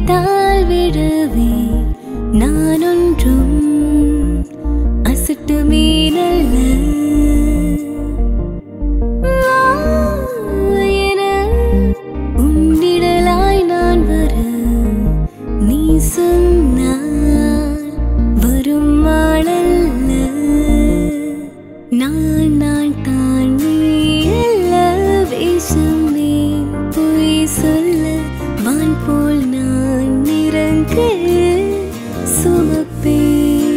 நினைத்தால் விடுவே நான் ஒன்றும் அசட்டு மீனல்ல என உன்னிடலாய் நான் வர நீ சொன்னால் வரும் மாடல்ல நான் நான் தான் நீ அல்ல வேஷம் நீ பொய் சொல்ல வான் போல் நான் நிறங்க சுமப்பேன்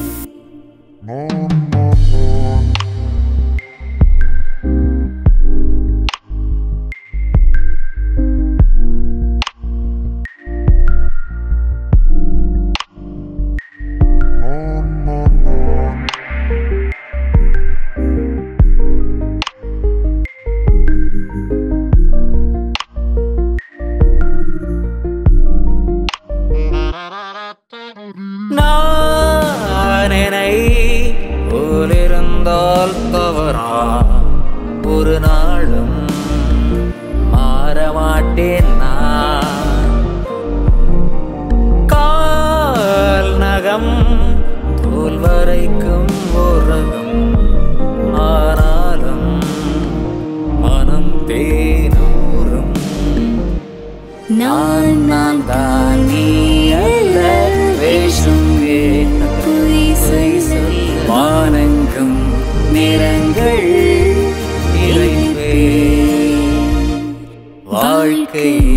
நான் என்னை போலிருந்தால் தவறா ஒரு நாளும் மாற மாட்டேன் நான் கால் நகம் தோல் வரைக்கும் உறகும் ஆனாலும் மனம் தேனூரும் நான் நான் தான் நீ அல்ல வேஷம் பொய் சொல்ல வானங்கும் நிறங்கள் இறைவே வாழ்க்கை